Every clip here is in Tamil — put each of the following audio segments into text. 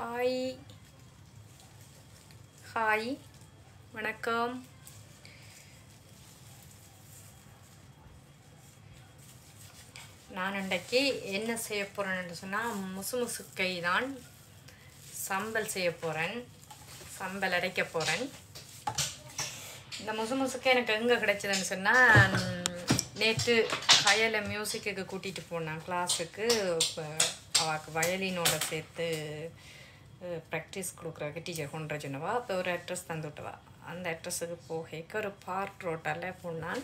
ஹாய் ஹாய் வணக்கம் நான் இன்றைக்கு என்ன செய்ய போகிறேன்னு சொன்னால் முசு முசுக்கை தான் சம்பல் செய்ய போகிறேன் சம்பல் அரைக்க போகிறேன் இந்த முசு முசுக்கை எனக்கு எங்கே கிடைச்சதுன்னு சொன்னால் நேற்று கயலை மியூசிக்குக்கு கூட்டிகிட்டு போனேன் கிளாஸுக்கு இப்போ அவளுக்கு வயலினோட சேர்த்து ப்ராக்டிஸ் கொடுக்குறதுக்கு டீச்சர் கொண்டு சொன்னவா அப்போ ஒரு அட்ரஸ் தந்து விட்டவா அந்த அட்ரஸுக்கு போகைக்கு ஒரு பார்க் ரோட்டால் போனான்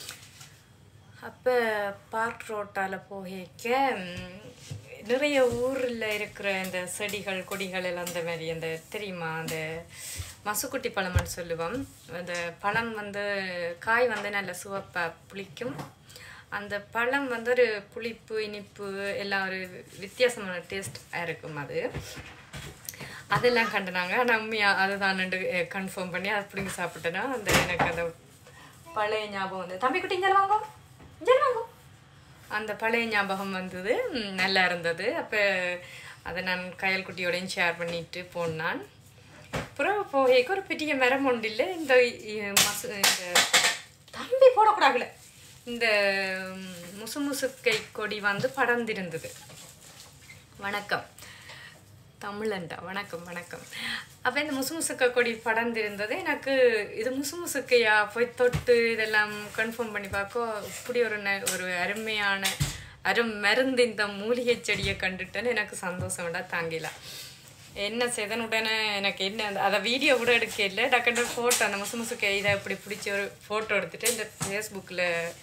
அப்போ பார்க் ரோட்டால் போகைக்க ம், நிறைய ஊரில் இருக்கிற இந்த செடிகள் கொடிகள் எல்லாம் அந்த மாதிரி அந்த தெரியுமா அந்த மசுக்குட்டி பழம்னு சொல்லுவோம் அந்த பழம் வந்து காய் வந்து நல்ல சுவப்பாக புளிக்கும் அந்த பழம் வந்து ஒரு புளிப்பு இனிப்பு எல்லாம் ஒரு வித்தியாசமான டேஸ்ட் இருக்கும் அது அதெல்லாம் கண்டுனாங்க ஆனால் உண்மையாக அதுதான் கன்ஃபார்ம் பண்ணி அது பிடிங்கி சாப்பிட்டேன்னா அந்த எனக்கு அந்த பழைய ஞாபகம் வந்து தம்பி குட்டி இங்கே வாங்க இங்கே வாங்க அந்த பழைய ஞாபகம் வந்தது ம், நல்லா இருந்தது அப்போ அதை நான் கயல் குட்டியோடையும் ஷேர் பண்ணிட்டு போனான் அப்புறம் போகைக்கு ஒரு பெரிய மரம் ஒன்று இல்லை இந்த இ- மசு இந்த தம்பி போடக்கூடாதுல இந்த ம், முசு முசுக்கை கொடி வந்து படர்ந்திருந்தது வணக்கம் தமிழண்டா வணக்கம் வணக்கம் அப்போ இந்த முசு முசுக்க கொடி படர்ந்திருந்தது எனக்கு இது முசு முசுக்கையா போய் தொட்டு இதெல்லாம் கன்ஃபார்ம் பண்ணி பார்க்க இப்படி ஒரு ந ஒரு அருமையான அரும் மருந்து இந்த மூலிகை செடியை கண்டுட்டேன்னு எனக்கு சந்தோஷம் விட தாங்கில என்ன செய்தன் உடனே எனக்கு என்ன அந்த- அதை வீடியோ கூட எடுக்க இல்லை டக்குன்னு ஃபோட்டோ அந்த முசு முசுக்கை இதை இப்படி பிடிச்சி ஒரு ஃபோட்டோ எடுத்துட்டு இந்த ஃபேஸ்புக்கில்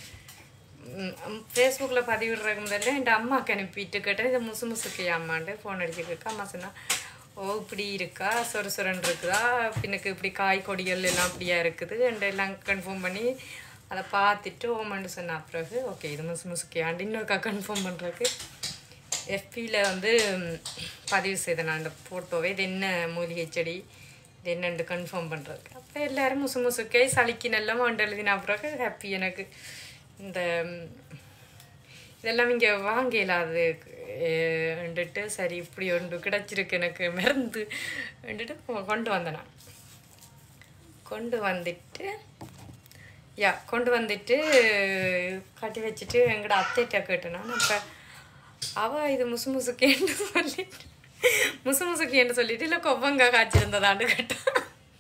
ஃபேஸ்புக்கில் பதிவிடுறதுக்கு முதல்ல என் அம்மாவுக்கு அனுப்பிட்டு கேட்டேன் இதை முசு முசுக்கு அம்மாண்டு ஃபோன் அடிச்சுருக்கு அம்மா சொன்னா ஓ இப்படி இருக்கா சொர சொரன்னு இருக்குதா பின்னுக்கு இப்படி காய் கொடிகள் எல்லாம் அப்படியா இருக்குது அண்ட் எல்லாம் கன்ஃபார்ம் பண்ணி அதை பார்த்துட்டு ஓமண்டு சொன்ன பிறகு ஓகே இது முசு முசுக்கியாண்டு இன்னொருக்கா கன்ஃபார்ம் பண்ணுறதுக்கு எஃபியில் வந்து ம், பதிவு செய்தேன் நான் அந்த ஃபோட்டோவை இது என்ன மூலிகை செடி இது என்னன்னு கன்ஃபார்ம் பண்ணுறதுக்கு அப்போ எல்லாரும் முசு முசுக்கை சளிக்கு நல்லா மண்டு எழுதின பிறகு ஹாப்பி எனக்கு இந்த ம், இதெல்லாம் இங்கே வாங்க இல்லாது வந்துட்டு சரி இப்படி ஒன்று கிடச்சிருக்கு எனக்கு மருந்து வந்துட்டு கொண்டு வந்தேன் நான் கொண்டு வந்துட்டு யா கொண்டு வந்துட்டு கட்டி வச்சுட்டு எங்கட அத்தைகிட்ட கேட்டேன் நான் அப்போ அவள் இது முசு முசுக்கேன்னு சொல்லிட்டு முசு முசுக்கேன்னு சொல்லிட்டு இல்லை கொவ்வங்க காய்ச்சிருந்ததான்னு கேட்டான்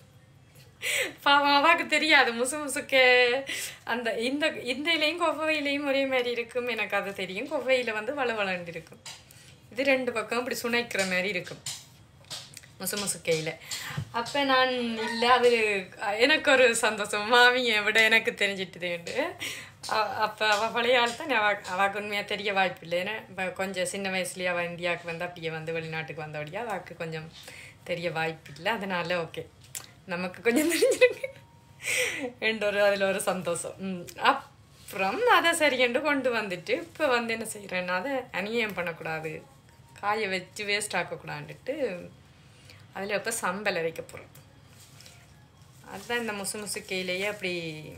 பாவம் அவாக்கு தெரியாது முசு முசுக்க அந்த இந்த இந்த இலையும் கொவ்வையிலையும் ஒரே மாதிரி இருக்கும் எனக்கு அது தெரியும் கொவ்வையில் வந்து வளவளண்டு இருக்கும் இது ரெண்டு பக்கம் இப்படி சுனைக்கிற மாதிரி இருக்கும் முசு முசுக்கையில் அப்போ நான் இல்லை அது எனக்கு ஒரு சந்தோஷம் மாமியை விட எனக்கு தெரிஞ்சிட்டுதேண்டு அப்போ அவள் பழைய ஆள் தான் அவ அவளுக்கு உண்மையாக தெரிய வாய்ப்பு இல்லை ஏன்னா இப்போ கொஞ்சம் சின்ன வயசுலேயே அவள் இந்தியாவுக்கு வந்து அப்படியே வந்து வெளிநாட்டுக்கு வந்தபடியா அவளுக்கு கொஞ்சம் தெரிய வாய்ப்பு இல்லை அதனால ஓகே நமக்கு கொஞ்சம் தெரிஞ்சிருக்கு என்ற ஒரு அதில் ஒரு சந்தோஷம் ம். அப்புறம் அதை சரியென்று கொண்டு வந்துட்டு இப்போ வந்து என்ன செய்கிறேன்னா அதை அநியாயம் பண்ணக்கூடாது காய வச்சு வேஸ்ட் ஆக்கக்கூடாதுன்ட்டு அதில் இப்போ சம்பல் அரைக்க போகிறோம் அதுதான் இந்த முசு முசுக்கையிலேயே அப்படி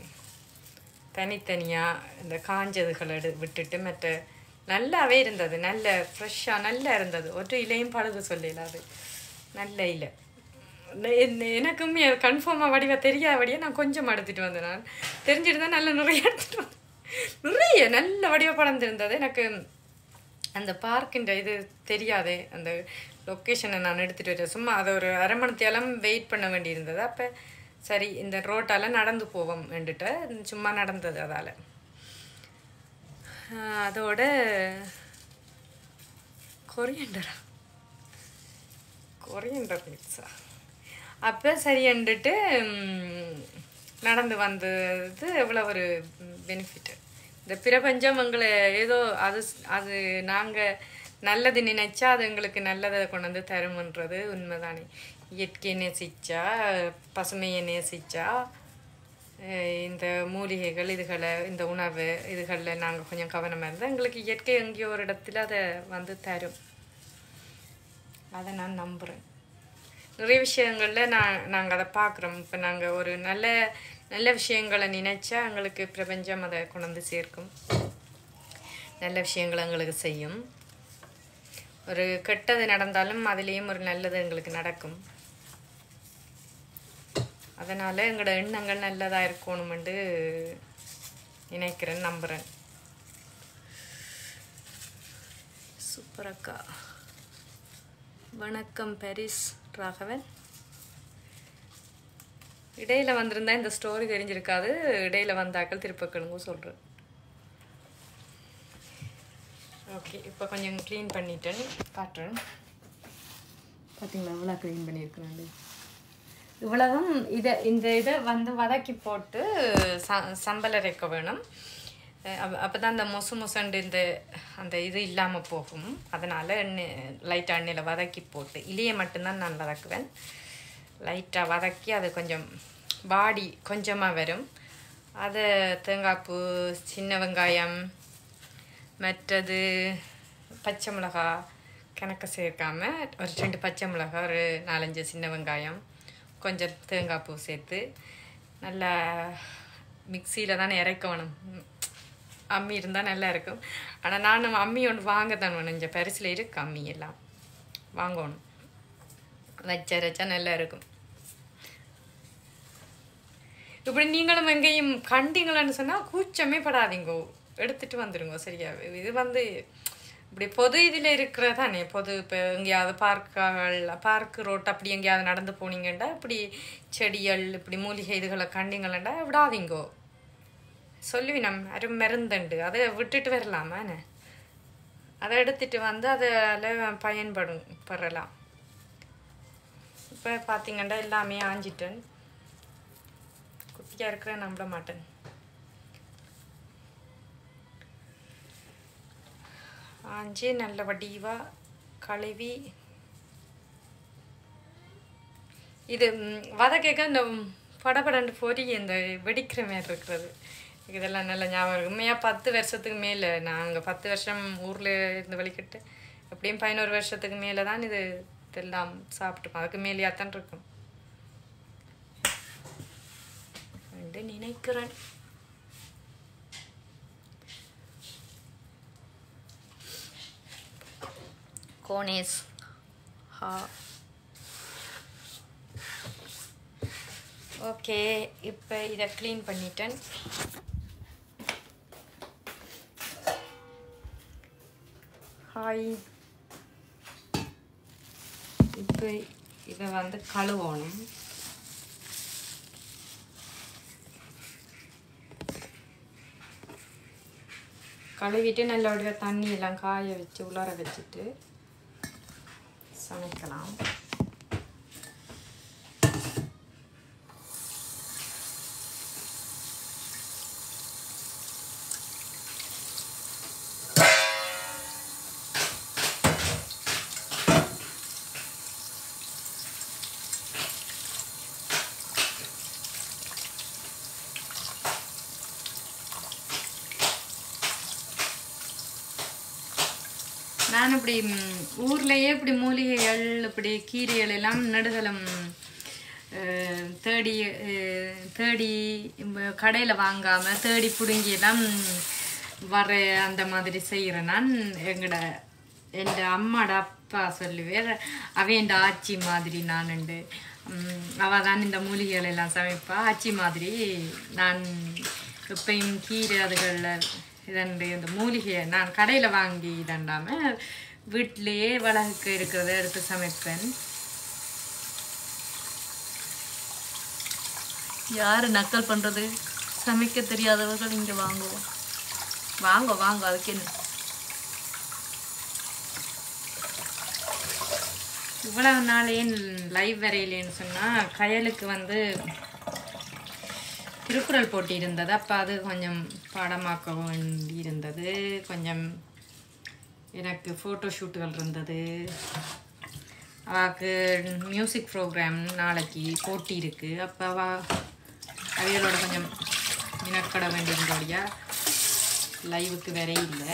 தனித்தனியாக இந்த காஞ்சதுகளை எடு விட்டுட்டு மற்ற நல்லாவே இருந்தது நல்ல ஃப்ரெஷ்ஷாக நல்லா இருந்தது ஒரு இலையும் பழுது சொல்லல அது நல்ல இலை நெ- நெ- எனக்குமே அது கன்ஃபார்மாக வடிவா தெரியாதபடியே நான் கொஞ்சம் எடுத்துட்டு வந்தேன் நான் தெரிஞ்சுட்டு தான் நல்ல நிறைய எடுத்துட்டு வந்தேன் நிறைய நல்ல வடிவ படர்ந்திருந்தது எனக்கு அந்த பார்க்கின்ற இது தெரியாதே அந்த லொக்கேஷனை நான் எடுத்துகிட்டு வரேன் சும்மா அதை ஒரு அரை மணித்தேலம் வெயிட் பண்ண வேண்டியிருந்தது அப்போ சரி இந்த ரோட்டால் நடந்து போவோம் வேண்டுட்டு சும்மா நடந்தது அதால் அதோட கொரியண்டரா கொரியண்டர் மிக்ஸா அப்போ சரியண்டுட்டு ம், நடந்து வந்தது எவ்வளோ ஒரு பெனிஃபிட் இந்த பிரபஞ்சம் எங்களை ஏதோ அது அது நாங்கள் நல்லது நினைச்சா அது எங்களுக்கு நல்லதை கொண்டு வந்து தருமன்றது உண்மைதானே இயற்கையை நேசிச்சா பசுமையை நேசிச்சா அஹ் இந்த மூலிகைகள் இதுகளை இந்த உணவு இதுகளில் நாங்கள் கொஞ்சம் கவனமாக இருந்தால் எங்களுக்கு இயற்கை எங்கேயோ ஒரு இடத்துல அதை வந்து தரும் அதை நான் நம்புகிறேன் நிறைய விஷயங்களில் நான் நாங்கள் அதை பார்க்குறோம் இப்போ நாங்கள் ஒரு நல்ல நல்ல விஷயங்களை நினைச்சா எங்களுக்கு பிரபஞ்சம் அதை கொண்டு வந்து சேர்க்கும் நல்ல விஷயங்களை எங்களுக்கு செய்யும் ஒரு கெட்டது நடந்தாலும் அதுலேயும் ஒரு நல்லது எங்களுக்கு நடக்கும் அதனால் எங்களோட எண்ணங்கள் நல்லதாக இருக்கணுமெண்டு நினைக்கிறேன் நம்புகிறேன் சூப்பர் அக்கா வணக்கம் பாரிஸ் ராகவன் இடையில வந்திருந்தா இந்த ஸ்டோரி தெரிஞ்சிருக்காது இடையில வந்தாக்கள் திருப்பக்கணுங்க சொல்கிறேன் ஓகே இப்போ கொஞ்சம் க்ளீன் பண்ணிட்டேன் காட்டுறேன் பார்த்தீங்களா எவ்வளோ க்ளீன் பண்ணியிருக்கிறேன் இவ்வளவும் இதை இந்த இதை வந்து வதக்கி போட்டு ச சம்பல் அரைக்க வேணும் அப்போ தான் அந்த மொசு மொசண்டு இந்த அந்த இது இல்லாமல் போகும் அதனால் எண்ணெய் லைட்டாக எண்ணெயில் வதக்கி போட்டு இலையை மட்டும்தான் நான் வதக்குவேன் லைட்டாக வதக்கி அது கொஞ்சம் பாடி கொஞ்சமாக வரும் அதை தேங்காய்ப்பூ சின்ன வெங்காயம் மற்றது பச்சை மிளகா கணக்க சேர்க்காம ஒரு ரெண்டு பச்சை மிளகா ஒரு நாலஞ்சு சின்ன வெங்காயம் கொஞ்சம் தேங்காய் பூ சேர்த்து நல்லா மிக்சியில் தானே இறக்கணும் அம்மி இருந்தால் நல்லா இருக்கும் ஆனால் நான் அம்மி ஒன்று வாங்க தான் வேணும் இந்த பரிசில் இருக்கு அம்மி எல்லாம் வாங்கணும் வச்சா வச்சா நல்லா இருக்கும் இப்படி நீங்களும் எங்கேயும் கண்டீங்களான்னு சொன்னால் கூச்சமே படாதீங்கோ எடுத்துட்டு வந்துடுங்க சரியா இது வந்து இப்படி பொது இதில் இருக்கிறதானே பொது இப்போ எங்கேயாவது பார்க்குகள் பார்க்கு ரோட் அப்படி எங்கேயாவது நடந்து போனீங்கண்டா இப்படி செடிகள் இப்படி மூலிகை இதுகளை கண்டிங்களா விடாதீங்கோ சொல்லுவி நம் அரும் மருந்துண்டு அதை விட்டுட்டு வரலாமாண்ணே அதை எடுத்துட்டு வந்து அதில் பயன்படும் பெறலாம் இப்போ பார்த்தீங்கன்னா எல்லாமே ஆஞ்சிட்டேன் குட்டியாக இருக்கிற நம்ப மாட்டேன் ஆஞ்சி நல்ல வடிவாக கழுவி இது வதக்க இந்த படபடண்டு பொறி இந்த வெடிக்கிற மாதிரி இருக்கிறது இதெல்லாம் நல்ல ஞாபகம் இருக்கு உண்மையாக பத்து வருஷத்துக்கு மேலே நாங்கள் பத்து வருஷம் ஊரில் இருந்து வலிக்கிட்டு எப்படியும் பதினோரு வருஷத்துக்கு மேலே தான் இது இதெல்லாம் சாப்பிட்டுப்போம் அதுக்கு மேலேயா தான் இருக்கும் என்று நினைக்கிறேன் கோனேஸ் ஹா ஓகே இப்போ இதை க்ளீன் பண்ணிட்டேன் ஹாய் இப்போ இதை வந்து கழுவணும் கழுவிட்டு நல்லபடியாக தண்ணி எல்லாம் காய வச்சு உலர வச்சுட்டு சமைக்கலாம் நான் இப்படி ம், ஊர்லயே இப்படி மூலிகைகள் இப்படி கீரைகள் எல்லாம் நடுதலம் அஹ், தேடி அஹ், தேடி கடையில் வாங்காம தேடி பிடுங்கி எல்லாம் வர அந்த மாதிரி செய்கிறேன் நான் எங்கட என் அம்மாட அப்பா சொல்லுவேன் அவையண்ட ஆச்சி மாதிரி நான் உண்டு அவள் தான் இந்த மூலிகைகள் எல்லாம் சமைப்பா ஆச்சி மாதிரி நான் எப்பயும் கீரை அதுகளில் இதண்டு இந்த மூலிகையை நான் கடையில் வாங்கி இதண்டாம வீட்டிலேயே வளர்க்க இருக்கிறத எடுத்து சமைப்பேன் யார் நக்கல் பண்ணுறது சமைக்க தெரியாதவர்கள் இங்கே வாங்குவோம் வாங்க வாங்க அதுக்கு என்ன இவ்வளவு நாள் ஏன் லைவ் வரையிலேன்னு சொன்னால் கயலுக்கு வந்து திருக்குறள் போட்டி இருந்தது அப்போ அது கொஞ்சம் பாடமாக்க வேண்டி இருந்தது கொஞ்சம் எனக்கு ஃபோட்டோ ஷூட்டுகள் இருந்தது அவளுக்கு மியூசிக் ப்ரோக்ராம் நாளைக்கு போட்டி இருக்குது அப்போ அவ அவைகளோட கொஞ்சம் இனக்கட வேண்டியிருந்தோடைய லைவுக்கு வேற இல்லை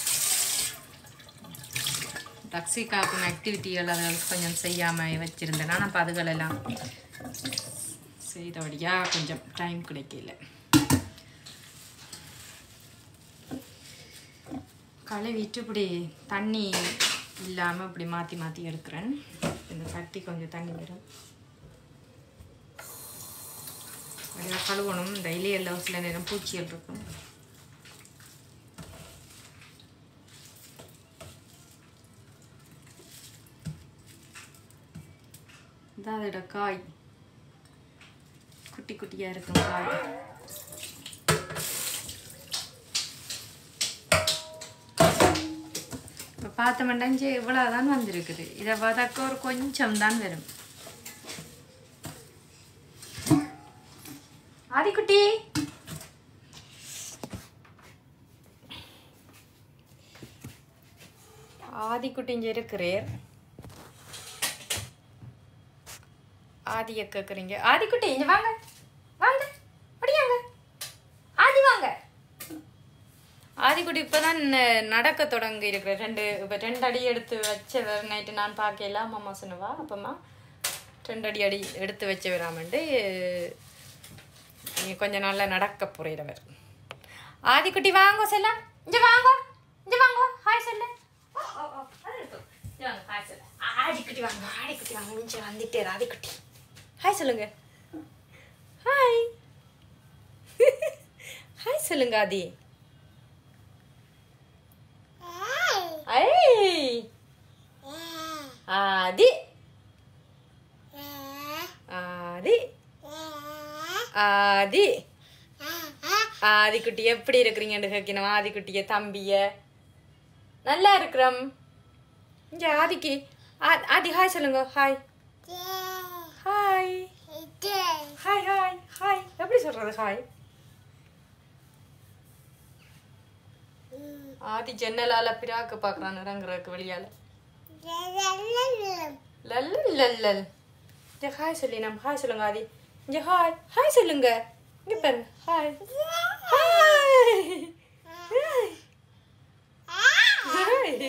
டாக்ஸி காக்கும் ஆக்டிவிட்டிகள் அதுகளுக்கு கொஞ்சம் செய்யாமல் வச்சுருந்தேன் நான் அப்போ அதுகளெல்லாம் செய்தபடியாக கொஞ்சம் டைம் கிடைக்கல கழுவிட்டு இப்படி தண்ணி இல்லாமல் இப்படி மாற்றி மாற்றி எடுக்கிறேன் இந்த சட்டி கொஞ்சம் தண்ணி வரும் அப்படியே கழுவணும் இந்த இலையெல்லாம் சில நேரம் பூச்சிகள் இருக்கும் இதான் அதோட காய் குட்டி குட்டியாக இருக்கும் காய் இப்போ பார்த்தோம்னா இங்கே இவ்வளோ தான் வந்திருக்குது இதை வதக்க ஒரு கொஞ்சம் தான் வரும் ஆதிக்குட்டி ஆதிக்குட்டி இங்கே இருக்கிறேர் ஆதியை கேட்குறீங்க ஆதிக்குட்டி இங்கே வாங்க வாங்க அப்படியாங்க ஆதி வாங்க ஆதிக்குட்டி இப்போ தான் நடக்க தொடங்கி இருக்கிற ரெண்டு இப்போ ரெண்டு அடி எடுத்து வச்ச நைட்டு நான் பார்க்கல அம்மா சொன்னவா அப்பம்மா ரெண்டு அடி அடி எடுத்து வச்ச வராமண்டு நீ கொஞ்ச நாளில் நடக்க புரியிறவர் ஆதிக்குட்டி வாங்க செல்லம் இங்கே வாங்க இங்கே வாங்க ஹாய் செல்ல ஓ, ஓ, ஓ, அது இருக்கும். இங்க வாங்க, ஹாய் செல்ல ஆதிக்குட்டி வாங்க ஆதிக்குட்டி வாங்க இங்கே வந்துட்டே ஆதிக்குட்டி ஹாய் சொல்லுங்க ஹாய் ஹாய் சொல்லுங்க ஆதி ஐ ஆதி ஆதி ஆதி ஆதிக்குட்டி எப்படி இருக்கிறீங்கன்னு கேட்கணும் ஆதிக்குட்டிய தம்பிய நல்லா இருக்கிறோம் இங்க ஆதிக்கு ஆ- ஆதி ஹாய் சொல்லுங்க hi hi hi hi hi எப்படி சொல்றது ஹாய் ஆதி ஜன்னலால பிராக்க பாக்குறான் இறங்குறதுக்கு வெளியால லல் லல் இங்க ஹாய் சொல்லி நம்ம ஹாய் சொல்லுங்க ஆதி இங்க ஹாய் ஹாய் சொல்லுங்க இங்க பாரு ஹாய் ஹாய் ஹாய்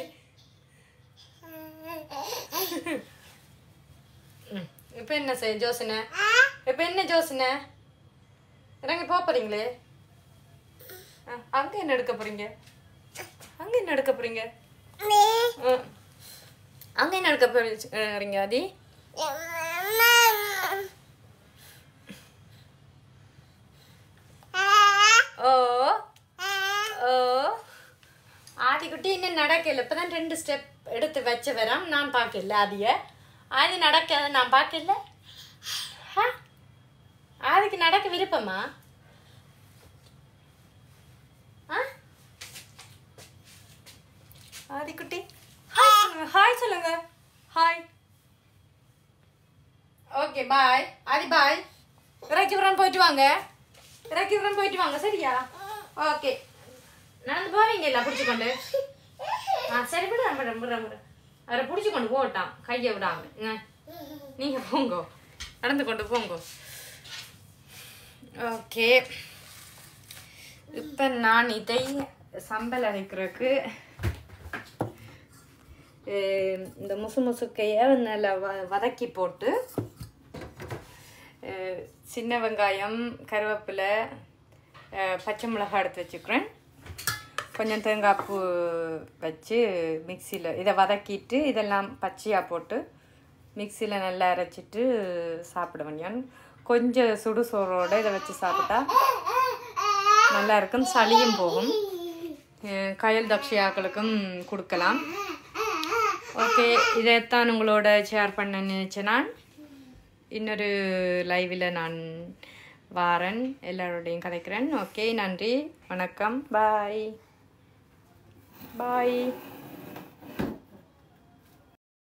ம், இப்ப என்ன செய்ய ஜோசனை இப்ப என்ன ஜோசனை இறங்கி போக போறீங்களே ஆ, அங்க என்ன எடுக்க போறீங்க அங்க என்ன எடுக்க போறீங்க ஆ. அங்க என்ன எடுக்க போறீங்க ஆதி ஓ ஓ ஆதிக்குட்டி இன்னும் நடக்கல இப்பதான் ரெண்டு ஸ்டெப் எடுத்து வச்ச வரான் நான் பார்க்கல ஆதிய ஆதி நடக்க நான் பார்க்கல ஆ? ஆதிக்கு நடக்க விருப்பமா ஆ ஆதிக்குட்டி ஹாய் சொல்லுங்க ஹாய் சொல்லுங்க hi okay bye Aadhi bye Irakkipuram போயிட்டு வாங்க இறக்கிபுரம் போயிட்டு வாங்க சரியா ஓகே நடந்து போவீங்கல்ல பிடிச்சிக்கொண்டு ஆ சரி விடு விடு விடு விடு அவரை பிடிச்சிக்கொண்டு போட்டான் கையை விடாம ஆ. நீங்க போங்க நடந்து கொண்டு போங்க ஓகே இப்போ நான் இதை சம்பல் அரைக்கிறதுக்கு அஹ், இந்த முசு முசுக்கையை நல்லா வ வதக்கி போட்டு அஹ், சின்ன வெங்காயம் கருவேப்பிலை அஹ், பச்சை மிளகாய் எடுத்து வச்சுக்கிறேன் கொஞ்சம் தேங்காய் பூ வச்சு மிக்சியில் இதை வதக்கிட்டு இதெல்லாம் பச்சையாக போட்டு மிக்சியில் நல்லா அரைச்சிட்டு சாப்பிட வேண்டியான் கொஞ்சம் சுடு சோறோட இதை வச்சு சாப்பிட்டா நல்லா இருக்கும் சளியும் போகும் அஹ் கயல் தக்ஷியாக்களுக்கும் கொடுக்கலாம் ஓகே இதைத்தான் உங்களோட ஷேர் பண்ண நினைச்சேன் நான் இன்னொரு லைவில் நான் வாரன் எல்லாரோடையும் கதைக்கிறேன் ஓகே நன்றி வணக்கம் பாய் பாய்